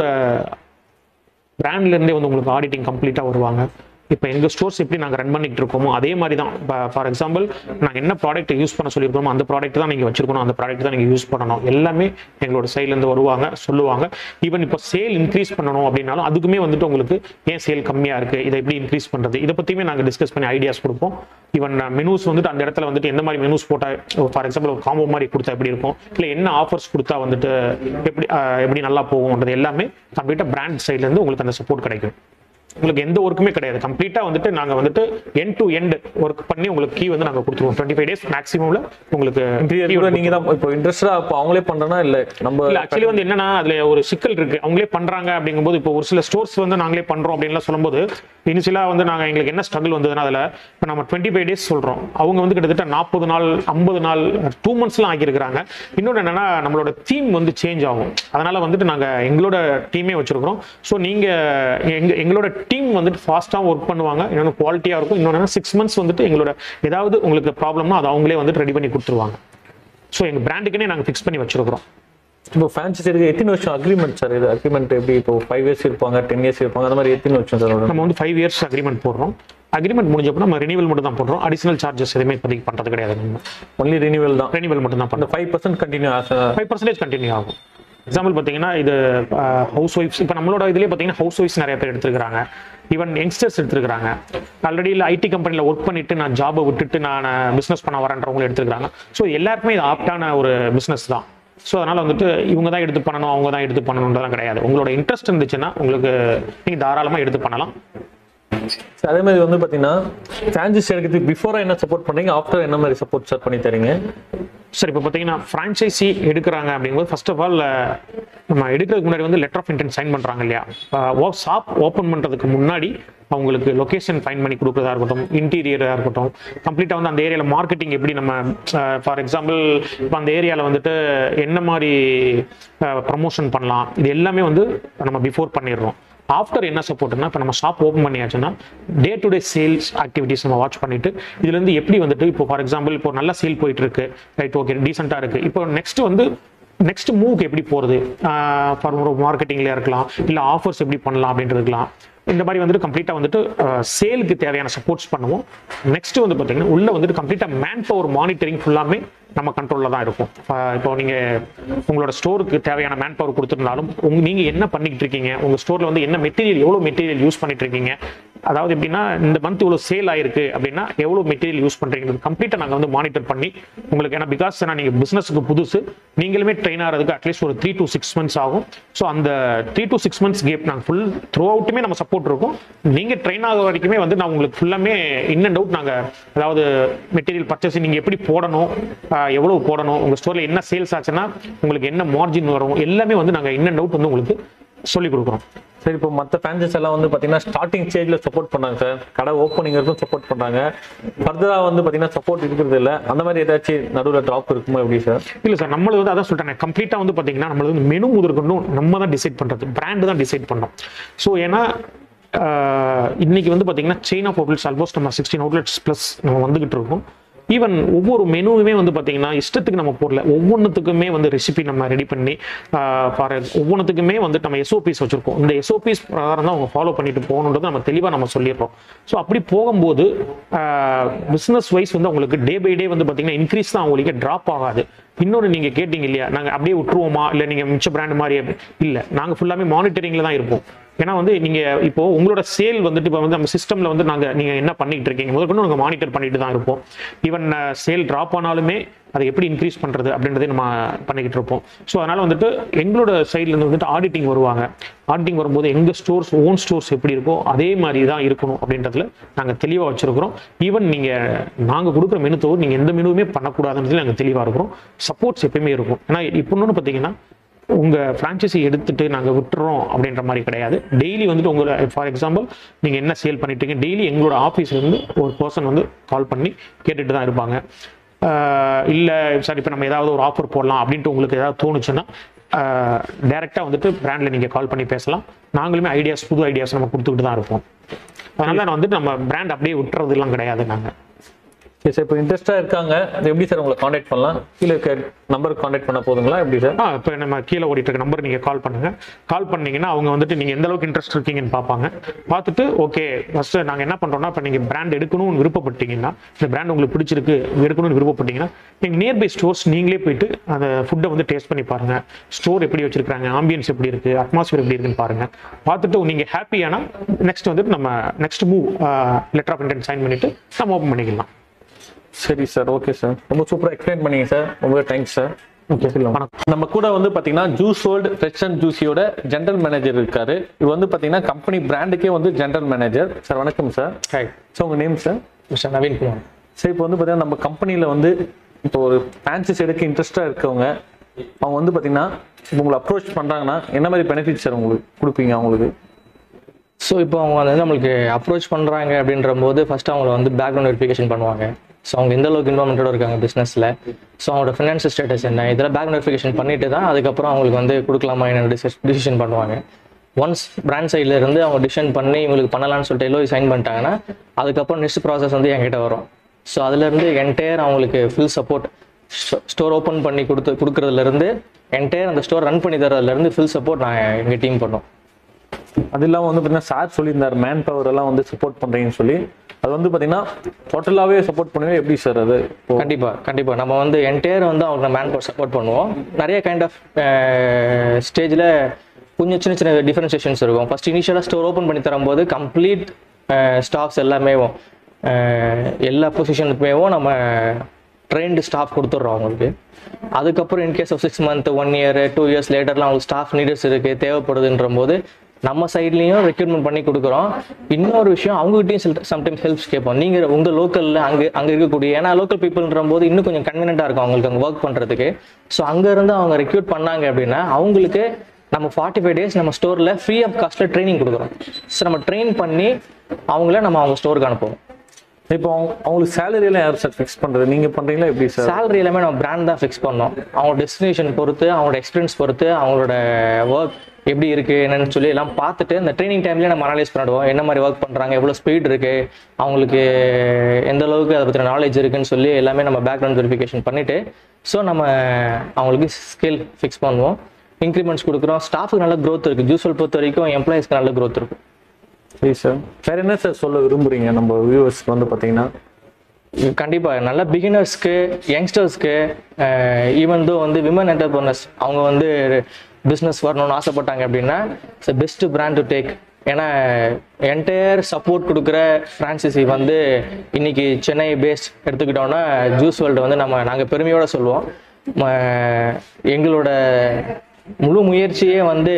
பிராண்ட்லேருந்தே வந்து உங்களுக்கு ஆடிட்டிங் கம்ப்ளீட்டாக வருவாங்க இப்போ எங்கள் ஸ்டோர்ஸ் எப்படி நாங்கள் ரன் பண்ணிட்டு இருக்கோமோ அதே மாதிரி தான் இப்போ ஃபார் எக்ஸாம்பிள் நாங்கள் என்ன ப்ராடக்ட் யூஸ் பண்ண சொல்லியிருக்கோமோ அந்த ப்ராடக்ட் தான் நீங்கள் வச்சிருக்கணும் அந்த ப்ராடக்ட் தான் நீங்கள் யூஸ் பண்ணணும் எல்லாமே எங்களோட சைட்லேருந்து வருவாங்க சொல்லுவாங்க ஈவன் இப்போ சேல் இன்க்ரீஸ் பண்ணணும் அப்படின்னாலும் அதுக்குமே வந்துட்டு உங்களுக்கு ஏன் சேல் கம்மியாக இருக்குது இதை எப்படி இன்க்ரீஸ் பண்ணுறது இதை பற்றியுமே நாங்கள் டிஸ்கஸ் பண்ணி ஐடியாஸ் கொடுப்போம் ஈவன் மெனூஸ் வந்துட்டு அந்த இடத்துல வந்துட்டு எந்த மாதிரி மெனூஸ் போட்டால் ஃபார் எக்ஸாம்பிள் ஒரு காம்போ மாதிரி கொடுத்தா எப்படி இருக்கும் இல்லை என்ன ஆஃபர்ஸ் கொடுத்தா வந்துட்டு எப்படி அஹ், எப்படி நல்லா போகும்ன்றது எல்லாமே கம்ப்ளீட்டாக பிராண்ட் சைட்லேருந்து உங்களுக்கு அந்த சப்போர்ட் கிடைக்கும் உங்களுக்கு எந்த ஒர்க்குமே கிடையாது கம்ப்ளீட்டா வந்துட்டு நாங்க வந்துட்டு எண்ட் டு எண்ட் ஒர்க் பண்ணி உங்களுக்கு கீ வந்து நாங்க கொடுத்துருவோம் டுவெண்ட்டி ஃபைவ் டேஸ் மேக்ஸிமம்ல உங்களுக்கு இன்டீரியர் கூட நீங்க தான் இப்போ இன்ட்ரெஸ்டா இப்போ அவங்களே பண்றனா இல்ல நம்ம இல்ல ஆக்சுவலி வந்து என்னன்னா அதுல ஒரு சிக்கல் இருக்கு அவங்களே பண்றாங்க அப்படிங்கும்போது இப்போ ஒரு சில ஸ்டோர்ஸ் வந்து நாங்களே பண்றோம் அப்படின்லாம் சொல்லும்போது இனிஷியலா வந்து நாங்க எங்களுக்கு என்ன ஸ்ட்ரகிள் வந்ததுன்னா அதுல இப்போ நம்ம டுவெண்ட்டி ஃபைவ் டேஸ் சொல்றோம் அவங்க வந்து கிட்டத்தட்ட நாற்பது நாள் ஐம்பது நாள் டூ மந்த்ஸ்லாம் ஆகியிருக்கிறாங்க இன்னொன்று என்னன்னா நம்மளோட தீம் வந்து சேஞ்ச் ஆகும் அதனால வந்துட்டு நாங்க எங்களோட டீமே வச்சிருக்கிறோம் ஸோ நீங்க எங்க எங்களோட டீம் வந்துட்டு ஃபாஸ்ட்டாக ஒர்க் பண்ணுவாங்க இன்னொன்று குவாலிட்டியாக இருக்கும் இன்னொன்று சிக்ஸ் மந்த்ஸ் வந்துட்டு எங்களோட ஏதாவது உங்களுக்கு ப்ராப்ளம்னா அது அவங்களே வந்துட்டு ரெடி பண்ணி கொடுத்துருவாங்க ஸோ எங்கள் பிராண்டுக்குனே நாங்கள் ஃபிக்ஸ் பண்ணி வச்சிருக்கிறோம் இப்போ ஃப்ரான்ச்சைஸ் எடுக்க எத்தனை வருஷம் அக்ரிமெண்ட் சார் இது அக்ரிமெண்ட் எப்படி இப்போ ஃபைவ் இயர்ஸ் இருப்பாங்க டென் இயர்ஸ் இருப்பாங்க அந்த மாதிரி எத்தனை வருஷம் சார் நம்ம வந்து ஃபைவ் இயர்ஸ் அக்ரிமெண்ட் போடுறோம் அக்ரிமெண்ட் முடிஞ்சப்போ நம்ம ரினிவல் மட்டும் தான் போடுறோம் அடிஷனல் சார்ஜஸ் எதுவுமே இப்போதைக்கு பண்ணுறது கிடையாது நம்ம ஒன்லி ரினிவல் தான் ரினிவல் மட்டும் தான் அந்த பண்ணுறோம் five percent continue five percentage continue ஆகும் எக்ஸாம்பிள் பார்த்தீங்கன்னா இது ஹவுஸ் ஒய்ஃப்ஸ் இப்போ நம்மளோட இதுலேயே பார்த்தீங்கன்னா ஹவுஸ் ஒய்ஃப்ஸ் நிறைய பேர் எடுத்துருக்காங்க ஈவன் யங்ஸ்டர்ஸ் எடுத்துருக்காங்க ஆல்ரெடி இல்லை ஐடி கம்பெனியில் ஒர்க் பண்ணிட்டு நான் ஜாபை விட்டுட்டு நான் பிஸ்னஸ் பண்ண வரேன்றவங்களும் எடுத்துருக்காங்க ஸோ எல்லாருக்குமே இது ஆப்டான ஒரு பிஸ்னஸ் தான் ஸோ அதனால் வந்துட்டு இவங்க தான் எடுத்து பண்ணணும் அவங்க தான் எடுத்து பண்ணணுன்றதுலாம் கிடையாது உங்களோட இன்ட்ரெஸ்ட் இருந்துச்சுன்னா உங்களுக்கு நீங்கள் தாராளமாக எடுத்து பண்ணலாம் சார் அதே மாதிரி வந்து பார்த்தீங்கன்னா ஃப்ரான்ச்சைஸ் எடுக்கிறதுக்கு பிஃபோராக என்ன சப்போர்ட் பண்ணுறீங்க ஆஃப்டர் என்ன மாதிரி சப்போர்ட் சார் பண்ணி தரீங்க சார் இப்போ பார்த்தீங்கன்னா ஃப்ரான்ச்சைசி எடுக்கிறாங்க அப்படிங்கும்போது ஃபர்ஸ்ட் ஆஃப் ஆல் நம்ம எடுக்கிறதுக்கு முன்னாடி வந்து லெட்டர் ஆஃப் இன்டென்ட் சைன் பண்ணுறாங்க இல்லையா ஷாப் ஓப்பன் பண்ணுறதுக்கு முன்னாடி அவங்களுக்கு லொகேஷன் ஃபைன் பண்ணி கொடுக்குறதா இருக்கட்டும் இன்டீரியராக இருக்கட்டும் கம்ப்ளீட்டாக வந்து அந்த ஏரியாவில் மார்க்கெட்டிங் எப்படி நம்ம ஃபார் எக்ஸாம்பிள் இப்போ அந்த ஏரியாவில் வந்துட்டு என்ன மாதிரி ப்ரமோஷன் பண்ணலாம் இது எல்லாமே வந்து நம்ம பிஃபோர் பண்ணிடுறோம் ஆஃப்டர் என்ன சப்போர்ட்னா இப்போ நம்ம ஷாப் ஓப்பன் பண்ணியாச்சுன்னா day to day sales activities நம்ம வாட்ச் பண்ணிட்டு இதுலேருந்து எப்படி வந்துட்டு இப்போ ஃபார் எக்ஸாம்பிள் இப்போ நல்ல சேல் போயிட்டு இருக்கு ரைட் ஓகே டீசெண்டாக இருக்கு இப்போ நெக்ஸ்ட் வந்து நெக்ஸ்ட் மூவ்க்கு எப்படி போகிறது ஃபார் ஒரு மார்க்கெட்டிங்கில் இருக்கலாம் இல்லை ஆஃபர்ஸ் எப்படி பண்ணலாம் அப்படின்றது இருக்கலாம் இந்த மாதிரி வந்துட்டு கம்ப்ளீட்டாக வந்துட்டு சேலுக்கு தேவையான சப்போர்ட்ஸ் பண்ணுவோம் நெக்ஸ்ட் வந்து பார்த்தீங்கன்னா உள்ள வந்துட்டு கம்ப்ளீட்டாக மேன் பவர் மானிட்டரிங் ஃபுல்லாமே நம்ம கண்ட்ரோலில் தான் இருக்கும் அஹ் இப்போ நீங்கள் உங்களோட ஸ்டோருக்கு தேவையான மேன் பவர் கொடுத்துருந்தாலும் உங்க நீங்கள் என்ன பண்ணிக்கிட்டு இருக்கீங்க உங்கள் ஸ்டோரில் வந்து என்ன மெட்டீரியல் எவ்வளோ மெட்டீரியல் யூஸ் பண்ணிட்டு இருக்கீங்க அதாவது எப்படின்னா இந்த மந்த் இவ்வளோ சேல் ஆயிருக்கு அப்படின்னா எவ்வளோ மெட்டீரியல் யூஸ் பண்ணுறீங்க கம்ப்ளீட்டாக நாங்கள் வந்து மானிட்டர் பண்ணி உங்களுக்கு ஏன்னா பிகாஸ் ஏன்னா நீங்கள் பிஸ்னஸுக்கு புதுசு நீங்களுமே ட்ரெயின் ஆகிறதுக்கு அட்லீஸ்ட் ஒரு த்ரீ டு சிக்ஸ் மந்த்ஸ் ஆகும் ஸோ அந்த three to six months gap நாங்கள் ஃபுல் த்ரூ அவுட்டுமே நம்ம சப்போர்ட் இருக்கும் நீங்கள் ட்ரெயின் ஆகிற வரைக்குமே வந்து நான் உங்களுக்கு ஃபுல்லாமே இன் அண்ட் அவுட் நாங்கள் அதாவது மெட்டீரியல் பர்ச்சேஸ் நீங்கள் எப்படி போடணும் ஆஹ் எவ்வளவு போடணும் உங்கள் ஸ்டோரில் என்ன சேல்ஸ் ஆச்சுன்னா உங்களுக்கு என்ன மார்ஜின் வரும் எல்லாமே வந்து நாங்கள் இன் அண்ட் அவுட் வந்து உங்களுக்கு சொல்லிக் கொடுக்குறோம் சரி இப்போ மற்ற ஃப்ரான்ச்சைஸ் எல்லாம் வந்து பார்த்தீங்கன்னா ஸ்டார்டிங் ஸ்டேஜில் சப்போர்ட் பண்ணாங்க சார் கடை ஓப்பனிங் இருக்கும் சப்போர்ட் பண்ணுறாங்க ஃபர்தராக வந்து பார்த்தீங்கன்னா சப்போர்ட் இருக்கிறது இல்லை அந்த மாதிரி ஏதாச்சும் நடுவில் ட்ராப் இருக்குமா எப்படி சார் இல்லை சார் நம்மளது வந்து அதான் சொல்லிட்டேன் கம்ப்ளீட்டாக வந்து பார்த்தீங்கன்னா நம்மளது வந்து மெனு முதற்கொண்டும் நம்ம தான் டிசைட் பண்ணுறது பிராண்டு தான் டிசைட் பண்ணோம் ஸோ ஏன்னா ஆஹ், இன்னைக்கு வந்து பார்த்தீங்கன்னா செயின் ஆஃப் அவுட்லெட்ஸ் ஆல்மோஸ்ட் நம்ம சிக்ஸ்டீன் அவுட்லெட்ஸ் ப்ளஸ் நம்ம வந்துகிட்டு இருக்கோம் ஈவன் ஒவ்வொரு மெனுவுமே வந்து பார்த்தீங்கன்னா இஷ்டத்துக்கு நம்ம போடல ஒவ்வொன்றுத்துக்குமே வந்து ரெசிபி நம்ம ரெடி பண்ணி ஃபார் ஒவ்வொன்றுத்துக்குமே வந்து நம்ம எஸ்ஓபிஸ் வச்சிருக்கோம் இந்த எஸ்ஓபிஸ் பிரகாரம் தான் அவங்க ஃபாலோ பண்ணிட்டு போகணுன்றது நம்ம தெளிவாக நம்ம சொல்லிடுறோம் ஸோ அப்படி போகும்போது பிஸ்னஸ் வைஸ் வந்து உங்களுக்கு டே பை டே வந்து பார்த்தீங்கன்னா இன்க்ரீஸ் தான் உங்களுக்கு ட்ராப் ஆகாது இன்னொன்று நீங்கள் கேட்டீங்க இல்லையா நாங்கள் அப்படியே விட்டுருவோமா இல்லை நீங்கள் மிச்ச பிராண்ட் மாதிரி இல்லை நாங்கள் ஃபுல்லாமே மானிட்டரிங்கில் தான் இருப்போம் ஏன்னா வந்து நீங்கள் இப்போ உங்களோட சேல் வந்துட்டு இப்போ வந்து நம்ம சிஸ்டமில் வந்து நாங்கள் நீங்கள் என்ன பண்ணிட்டு இருக்கீங்க முதற்கொண்டு நாங்கள் மானிட்டர் பண்ணிட்டு தான் இருப்போம் ஈவன் சேல் ட்ராப் ஆனாலுமே அதை எப்படி இன்க்ரீஸ் பண்ணுறது அப்படின்றதே நம்ம பண்ணிக்கிட்டு இருப்போம் ஸோ அதனால் வந்துட்டு எங்களோட சைட்லேருந்து வந்துட்டு ஆடிட்டிங் வருவாங்க ஆடிட்டிங் வரும்போது எங்கள் ஸ்டோர்ஸ் ஓன் ஸ்டோர்ஸ் எப்படி இருக்கோ அதே மாதிரி தான் இருக்கணும் அப்படின்றதுல நாங்கள் தெளிவாக வச்சுருக்கிறோம் ஈவன் நீங்கள் நாங்கள் கொடுக்குற மெனு தவிர நீங்கள் எந்த மெனுவுமே பண்ணக்கூடாதுன்றதுல நாங்கள் தெளிவாக இருக்கிறோம் சப்போர்ட்ஸ் எப்பயுமே இருக்கும் ஏன்னா இப்போ இன்னொன்று பார்த்தீங்கன்னா உங்கள் ஃப்ரான்ச்சைசி எடுத்துட்டு நாங்கள் விட்டுறோம் அப்படின்ற மாதிரி கிடையாது டெய்லி வந்துட்டு உங்களை ஃபார் எக்ஸாம்பிள் நீங்கள் என்ன சேல் பண்ணிட்டு இருக்கீங்க டெய்லி எங்களோட ஆஃபீஸ்லேருந்து ஒரு பர்சன் வந்து கால் பண்ணி கேட்டுட்டு தான் இருப்பாங்க இல்லை சார் இப்போ நம்ம ஏதாவது ஒரு ஆஃபர் போடலாம் அப்படின்ட்டு உங்களுக்கு ஏதாவது தோணுச்சுன்னா டேரெக்டாக வந்துட்டு பிராண்டில் நீங்கள் கால் பண்ணி பேசலாம் நாங்களுமே ஐடியாஸ் புது ஐடியாஸ் நம்ம கொடுத்துக்கிட்டு தான் இருப்போம் அதனால நான் வந்துட்டு நம்ம பிராண்ட் அப்படியே விட்டுறதுலாம் கிடையாது நாங்கள் சரி சார் இப்போ இன்ட்ரெஸ்ட்டாக இருக்காங்க அது எப்படி சார் உங்களை காண்டாக்ட் பண்ணலாம் கீழே இருக்க நம்பருக்கு காண்டாக்ட் பண்ண போதுங்களா எப்படி சார் ஆ இப்போ நம்ம கீழே ஓடிட்டு இருக்க நம்பர் நீங்கள் கால் பண்ணுங்க கால் பண்ணீங்கன்னா அவங்க வந்துட்டு நீங்கள் எந்த அளவுக்கு இன்ட்ரெஸ்ட் இருக்கீங்கன்னு பார்ப்பாங்க பார்த்துட்டு ஓகே ஃபர்ஸ்ட் நாங்கள் என்ன பண்ணுறோம்னா இப்போ நீங்கள் பிராண்ட் எடுக்கணும்னு விருப்பப்பட்டீங்கன்னா இந்த பிராண்ட் உங்களுக்கு பிடிச்சிருக்கு எடுக்கணும்னு விருப்பப்பட்டீங்கன்னா நீங்கள் நியர்பை ஸ்டோர்ஸ் நீங்களே போயிட்டு அந்த ஃபுட்டை வந்து டேஸ்ட் பண்ணி பாருங்க ஸ்டோர் எப்படி வச்சிருக்காங்க ஆம்பியன்ஸ் எப்படி இருக்கு அட்மாஸ்பியர் எப்படி இருக்குன்னு பாருங்க பார்த்துட்டு நீங்கள் ஹாப்பியானா நெக்ஸ்ட் வந்துட்டு நம்ம next move letter of intent sign பண்ணிட்டு நம்ம ஓப்பன் பண்ணிக்கலாம் சரி சார் ஓகே சார் ரொம்ப சூப்பராக எக்ஸ்பிளைன் பண்ணீங்க சார் ரொம்ப தேங்க்ஸ் சார் ஓகே வணக்கம் நம்ம கூட வந்து பாத்தீங்கன்னா ஜூஸ் வேர்ல்டு ஃப்ரெஷ் அண்ட் ஜூஸியோட ஜென்ரல் மேனேஜர் இருக்காரு இது வந்து பாத்தீங்கன்னா கம்பெனி பிராண்டுக்கே வந்து ஜென்ரல் மேனேஜர் சார் வணக்கம் சார் ஹாய் ஸோ உங்க name sir mister Naveen Kumar சரி இப்போ வந்து பாத்தீங்கன்னா நம்ம கம்பெனியில் வந்து இப்போ ஒரு ஃபேன்சிஸ் எடுக்க இன்ட்ரெஸ்டாக இருக்கவங்க அவங்க வந்து பாத்தீங்கன்னா இப்போ உங்களை அப்ரோச் பண்றாங்கன்னா என்ன மாதிரி பெனிஃபிட் சார் உங்களுக்கு கொடுப்பீங்க அவங்களுக்கு ஸோ இப்போ அவங்க வந்து நம்மளுக்கு அப்ரோச் பண்ணுறாங்க அப்படின்ற போது ஃபர்ஸ்ட் அவங்கள வந்து பேக்ரவுண்ட் வெரிஃபிகேஷன் பண்ணுவாங்க ஸோ அவங்க எந்த அளவுக்கு இன்வால்மெண்ட்டோட இருக்காங்க பிஸ்னஸில் ஸோ அவங்களோட ஃபினான்ஷியல் ஸ்டேட்டஸ் என்ன இதெல்லாம் பேக்ரவுண்ட் வெரிஃபிகேஷன் பண்ணிட்டு தான் அதுக்கப்புறம் அவங்களுக்கு வந்து கொடுக்கலாமா என்ன டிசிஷன் பண்ணுவாங்க ஒன்ஸ் பிராண்ட் சைடில் இருந்து அவங்க டிசிஷன் பண்ணி இவங்களுக்கு பண்ணலாம்னு சொல்லிட்டு எல்லோரும் சைன் பண்ணிட்டாங்கன்னா அதுக்கப்புறம் நெக்ஸ்ட் ப்ராசஸ் வந்து என்கிட்ட வரும் ஸோ அதுலேருந்து என்டையர் அவங்களுக்கு ஃபுல் சப்போர்ட் ஸ்டோர் ஓப்பன் பண்ணி கொடுத்து கொடுக்கறதுலேருந்து என்டையர் அந்த ஸ்டோர் ரன் பண்ணி தரதுலேருந்து ஃபுல் சப்போர்ட் நான் எங்கள் டீம் பண்ணோம் அது இல்லாமல் வந்து பார்த்தீங்கன்னா சார் சொல்லியிருந்தார் மேன் பவர் எல்லாம் வந்து சப்போர்ட் பண்ணுறீங்கன்னு சொல்லி அது வந்து பார்த்தீங்கன்னா டோட்டலாகவே சப்போர்ட் பண்ணுவீங்க எப்படி சார் அது இப்போ கண்டிப்பா கண்டிப்பா நம்ம வந்து என்டையர் வந்து அவங்க மேன் பவர் சப்போர்ட் பண்ணுவோம் நிறைய கைண்ட் ஆஃப் ஸ்டேஜில் கொஞ்சம் சின்ன சின்ன டிஃபரன்சியேஷன்ஸ் இருக்கும் ஃபர்ஸ்ட் இனிஷியலாக ஸ்டோர் ஓப்பன் பண்ணி தரும்போது கம்ப்ளீட் ஸ்டாஃப்ஸ் எல்லாமேவும் அஹ், எல்லா பொசிஷனுக்குமேவும் நம்ம ட்ரெயின்டு ஸ்டாஃப் கொடுத்துட்றோம் அவங்களுக்கு அதுக்கப்புறம் in case of six month one year two years லேட்டர்லாம் அவங்களுக்கு ஸ்டாஃப் நீடர்ஸ் இருக்கு தேவைப்படுதுன்ற போது நம்ம சைட்லேயும் ரெக்ரூட்மெண்ட் பண்ணி கொடுக்குறோம் இன்னொரு விஷயம் அவங்ககிட்டயும் சில சம்டைம்ஸ் ஹெல்ப்ஸ் கேட்போம் நீங்கள் உங்கள் லோக்கலில் அங்கே அங்கே இருக்கக்கூடிய ஏன்னா லோக்கல் பீப்புள்ன்ற போது இன்னும் கொஞ்சம் கன்வீனியண்ட்டாக இருக்கும் அவங்களுக்கு அங்கே ஒர்க் பண்ணுறதுக்கு ஸோ அங்கேருந்து அவங்க ரெக்ரூட் பண்ணாங்க அப்படின்னா அவங்களுக்கு நம்ம ஃபார்ட்டி ஃபைவ் டேஸ் நம்ம ஸ்டோரில் ஃப்ரீ ஆஃப் காஸ்ட்டில் ட்ரைனிங் கொடுக்குறோம் ஸோ நம்ம ட்ரெயின் பண்ணி அவங்கள நம்ம அவங்க ஸ்டோருக்கு அனுப்புவோம் இப்போ அவங்க அவங்களுக்கு salary எல்லாம் யார் சார் ஃபிக்ஸ் பண்ணுறது நீங்கள் பண்ணுறீங்களா எப்படி சார் சேலரி எல்லாமே நம்ம பிராண்ட் தான் ஃபிக்ஸ் பண்ணோம் அவங்க டெஸ்டினேஷன் பொறுத்து அவங்களோட எக்ஸ்பீரியன்ஸ் பொறுத்து அவங்களோட ஒர்க் எப்படி இருக்கு என்னன்னு சொல்லி எல்லாம் பார்த்துட்டு இந்த ட்ரைனிங் டைம்லேயே நம்ம அனலைஸ் பண்ணிடுவோம் என்ன மாதிரி ஒர்க் பண்ணுறாங்க எவ்வளோ ஸ்பீட் இருக்கு அவங்களுக்கு எந்த அளவுக்கு அதை பற்றின நாலேஜ் இருக்குன்னு சொல்லி எல்லாமே நம்ம பேக்ரவுண்ட் வெரிஃபிகேஷன் பண்ணிட்டு ஸோ நம்ம அவங்களுக்கு ஸ்கில் ஃபிக்ஸ் பண்ணுவோம் இன்க்ரிமெண்ட்ஸ் கொடுக்குறோம் ஸ்டாஃபுக்கு நல்ல growth இருக்கு ஜூஸ்வல் பொறுத்த வரைக்கும் எம்ப்ளாயிஸ்க்கு நல்ல growth இருக்கும் சரி சார் வேற என்ன சார் சொல்ல விரும்புறீங்க நம்ம வியூவர்ஸ்க்கு வந்து பார்த்தீங்கன்னா கண்டிப்பா நல்ல பிகினர்ஸ்க்கு யங்ஸ்டர்ஸ்க்கு ஈவன் தோ வந்து விமன் என்டர்பிரனர்ஸ் அவங்க வந்து பிஸ்னஸ் வரணும்னு ஆசைப்பட்டாங்க அப்படின்னா it's best brand to take ஏன்னா என்டையர் சப்போர்ட் கொடுக்குற ஃப்ரான்சிசி வந்து இன்னைக்கு சென்னை பேஸ்ட் எடுத்துக்கிட்டோம்னா ஜூஸ் வேர்ல்டு வந்து நம்ம நாங்கள் பெருமையோட சொல்லுவோம் ம- எங்களோட முழு முயற்சியே வந்து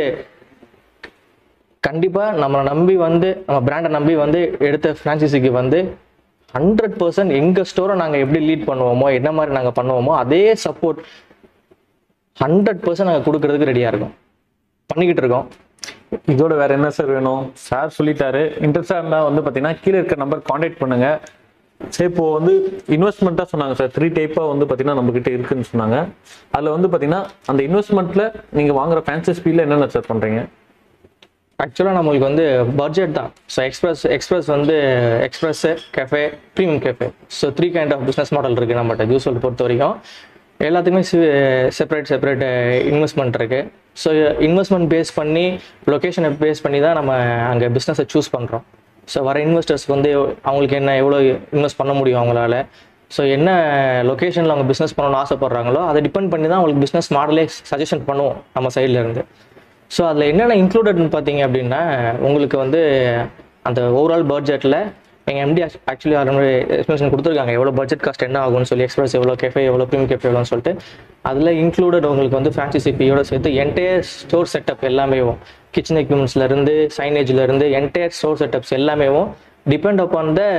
கண்டிப்பா நம்மளை நம்பி வந்து நம்ம பிராண்டை நம்பி வந்து எடுத்த ஃப்ரான்ச்சைசிக்கு வந்து ஹண்ட்ரட் பர்சன்ட் எங்க ஸ்டோரை நாங்க எப்படி லீட் பண்ணுவோமோ என்ன மாதிரி நாங்க பண்ணுவோமோ அதே சப்போர்ட் ஹண்ட்ரட் பர்சன்ட் நாங்க கொடுக்கறதுக்கு ரெடியா இருக்கோம் பண்ணிக்கிட்டு இருக்கோம் இதோட வேற என்ன சார் வேணும் சார் சொல்லிட்டாரு இன்ட்ரெஸ்டாக இருந்தால் வந்து பார்த்தீங்கன்னா கீழே இருக்க நம்பர் காண்டாக்ட் பண்ணுங்க சரி இப்போ வந்து இன்வெஸ்ட்மெண்ட்டாக சொன்னாங்க சார் த்ரீ டைப்பாக வந்து பார்த்தீங்கன்னா நம்மக்கிட்ட இருக்குன்னு சொன்னாங்க அதில் வந்து பார்த்தீங்கன்னா அந்த இன்வெஸ்ட்மெண்ட்டில் நீங்கள் வாங்குற ஃபேன்சி ஸ்பீடில் என்னென்ன சார் பண்ணுறீங்க ஆக்சுவலாக நம்மளுக்கு வந்து பட்ஜெட் தான் ஸோ எக்ஸ்பிரஸ் எக்ஸ்பிரஸ் வந்து express cafe premium cafe so three kind of business model இருக்குது நம்மகிட்ட ஜூஸ்வல் பொறுத்த வரைக்கும் எல்லாத்துக்குமே செப்பரேட் செப்பரேட் இன்வெஸ்ட்மெண்ட் இருக்குது ஸோ இன்வெஸ்ட்மெண்ட் பேஸ் பண்ணி லொக்கேஷனை பேஸ் பண்ணி தான் நம்ம அங்கே பிஸ்னஸை சூஸ் பண்ணுறோம் ஸோ வர இன்வெஸ்டர்ஸ்க்கு வந்து அவங்களுக்கு என்ன எவ்வளோ இன்வெஸ்ட் பண்ண முடியும் அவங்களால ஸோ என்ன லொக்கேஷனில் அவங்க பிஸ்னஸ் பண்ணணும்னு ஆசைப்பட்றாங்களோ அதை டிபெண்ட் பண்ணி தான் அவங்களுக்கு பிஸ்னஸ் மாடலே சஜஷன் பண்ணுவோம் நம்ம சைட்ல இருந்து ஸோ அதில் என்னென்ன இன்க்ளூடட்னு பார்த்தீங்க அப்படின்னா உங்களுக்கு வந்து அந்த ஓவரால் பட்ஜெட்டில் எங்கள் எம்டி ஆக்சுவலி ஆல்ரெடி எக்ஸ்பிளேஷன் கொடுத்துருக்காங்க எவ்வளோ பட்ஜெட் காஸ்ட் என்ன ஆகும்னு சொல்லி எக்ஸ்பிரஸ் எவ்வளோ கெஃபே எவ்வளோ ப்ரீமியம் கெஃபே எவ்வளோன்னு சொல்லிட்டு அதில் இன்க்ளூடட் உங்களுக்கு வந்து ஃப்ரான்ச்சைசி ஃபீயோட சேர்த்து என்டையர் ஸ்டோர் செட்டப் எல்லாமே கிச்சன் எக்யூப்மெண்ட்ஸ்லேருந்து சைனேஜ்லேருந்து என்டையர் ஸ்டோர் செட்டப்ஸ் எல்லாமே depend upon the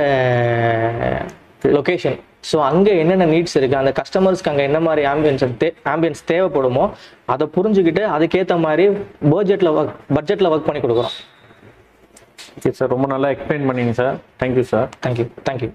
location so அங்கே என்னென்ன நீட்ஸ் இருக்குது அந்த கஸ்டமர்ஸ்க்கு அங்கே என்ன மாதிரி ஆம்பியன்ஸ் தே ஆம்பியன்ஸ் தேவைப்படுமோ அதை புரிஞ்சுக்கிட்டு அதுக்கேற்ற மாதிரி பட்ஜெட்டில் ஒர்க் பட்ஜெட்டில் ஒர்க் பண்ணி கொடுக்குறோம் ஓகே சார் ரொம்ப நல்லா எக்ஸ்பிளைன் பண்ணீங்க sir thank you sir thank you thank you